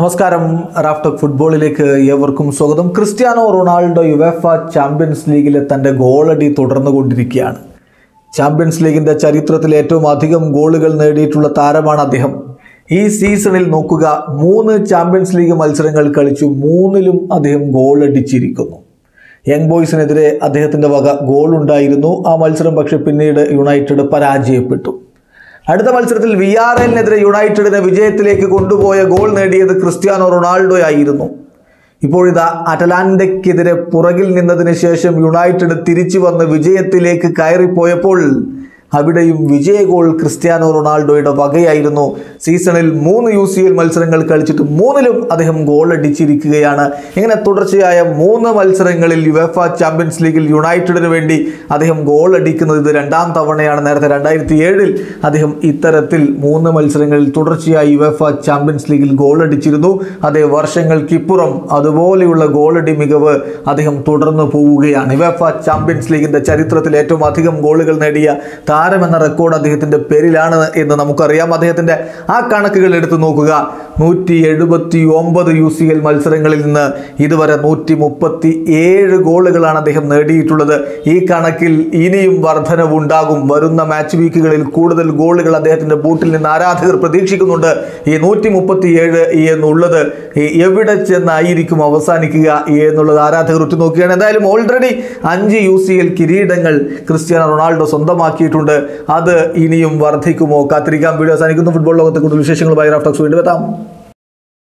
നമസ്കാരം റാഫ്റ്റോക്ക് ഫുട്ബോളിലേക്ക് ഏവർക്കും സ്വാഗതം ക്രിസ്ത്യാനോ റൊണാൾഡോ യുവേഫ ചാമ്പ്യൻസ് ലീഗിലെ തൻ്റെ ഗോളടി തുടർന്നുകൊണ്ടിരിക്കുകയാണ് ചാമ്പ്യൻസ് ലീഗിൻ്റെ ചരിത്രത്തിൽ ഏറ്റവും അധികം ഗോളുകൾ നേടിയിട്ടുള്ള താരമാണ് അദ്ദേഹം ഈ സീസണിൽ നോക്കുക മൂന്ന് ചാമ്പ്യൻസ് ലീഗ് മത്സരങ്ങൾ കളിച്ചു മൂന്നിലും അദ്ദേഹം ഗോളടിച്ചിരിക്കുന്നു യങ് ബോയ്സിനെതിരെ അദ്ദേഹത്തിൻ്റെ വക ഗോൾ ഉണ്ടായിരുന്നു ആ മത്സരം പക്ഷെ പിന്നീട് യുണൈറ്റഡ് പരാജയപ്പെട്ടു അടുത്ത മത്സരത്തിൽ വി ആർ എല്ലിനെതിരെ യുണൈറ്റഡിനെ വിജയത്തിലേക്ക് കൊണ്ടുപോയ ഗോൾ നേടിയത് ക്രിസ്ത്യാനോ റൊണാൾഡോ ആയിരുന്നു ഇപ്പോഴിതാ അറ്റലാന്റയ്ക്കെതിരെ പുറകിൽ നിന്നതിന് ശേഷം യുണൈറ്റഡ് തിരിച്ചു വന്ന് വിജയത്തിലേക്ക് കയറിപ്പോയപ്പോൾ അവിടെയും വിജയ ഗോൾ ക്രിസ്ത്യാനോ റൊണാൾഡോയുടെ വകയായിരുന്നു സീസണിൽ മൂന്ന് യു സി എൽ മത്സരങ്ങൾ കളിച്ചിട്ട് മൂന്നിലും അദ്ദേഹം ഗോൾ അടിച്ചിരിക്കുകയാണ് ഇങ്ങനെ തുടർച്ചയായ മൂന്ന് മത്സരങ്ങളിൽ യുവേഫ ചാമ്പ്യൻസ് ലീഗിൽ യുണൈറ്റഡിന് വേണ്ടി അദ്ദേഹം ഗോൾ അടിക്കുന്നത് ഇത് രണ്ടാം തവണയാണ് നേരത്തെ രണ്ടായിരത്തി ഏഴിൽ അദ്ദേഹം ഇത്തരത്തിൽ മൂന്ന് മത്സരങ്ങളിൽ തുടർച്ചയായി യുവേഫ ചാമ്പ്യൻസ് ലീഗിൽ ഗോൾ അടിച്ചിരുന്നു അതേ വർഷങ്ങൾക്കിപ്പുറം അതുപോലെയുള്ള ഗോളടി മികവ് അദ്ദേഹം തുടർന്നു പോവുകയാണ് യുവേഫ ചാമ്പ്യൻസ് ലീഗിന്റെ ചരിത്രത്തിൽ ഏറ്റവും അധികം ഗോളുകൾ നേടിയ താരമെന്ന റെക്കോർഡ് അദ്ദേഹത്തിന്റെ പേരിലാണ് എന്ന് നമുക്കറിയാം അദ്ദേഹത്തിന്റെ ആ കണക്കുകൾ എടുത്തു നോക്കുക നൂറ്റി എഴുപത്തി ഒമ്പത് യു സി എൽ മത്സരങ്ങളിൽ നിന്ന് ഇതുവരെ നൂറ്റി മുപ്പത്തി ഏഴ് ഗോളുകളാണ് അദ്ദേഹം നേടിയിട്ടുള്ളത് ഈ കണക്കിൽ ഇനിയും വർധനവുണ്ടാകും വരുന്ന മാച്ച് വീക്കുകളിൽ കൂടുതൽ ഗോളുകൾ അദ്ദേഹത്തിന്റെ ബൂട്ടിൽ നിന്ന് ആരാധകർ പ്രതീക്ഷിക്കുന്നുണ്ട് ഈ നൂറ്റി മുപ്പത്തി ഏഴ് എന്നുള്ളത് ഈ എവിടെ ചെന്നായിരിക്കും അവസാനിക്കുക എന്നുള്ളത് ആരാധകർ ഉറ്റുനോക്കുകയാണ് എന്തായാലും ഓൾറെഡി അഞ്ച് യു സി എൽ കിരീടങ്ങൾ ക്രിസ്ത്യാനോ റൊണാൾഡോ സ്വന്തമാക്കിയിട്ടുണ്ട് അത് ഇനിയും വർദ്ധിക്കുമോ കാത്തിരിക്കാം വീഡിയോ അവസാനിക്കുന്നു ഫുട്ബോൾ ലോകത്തെ കൂടുതൽ വിശേഷങ്ങളുമായി റാഫ്റ്റോക്സ് വീണ്ടും എത്താം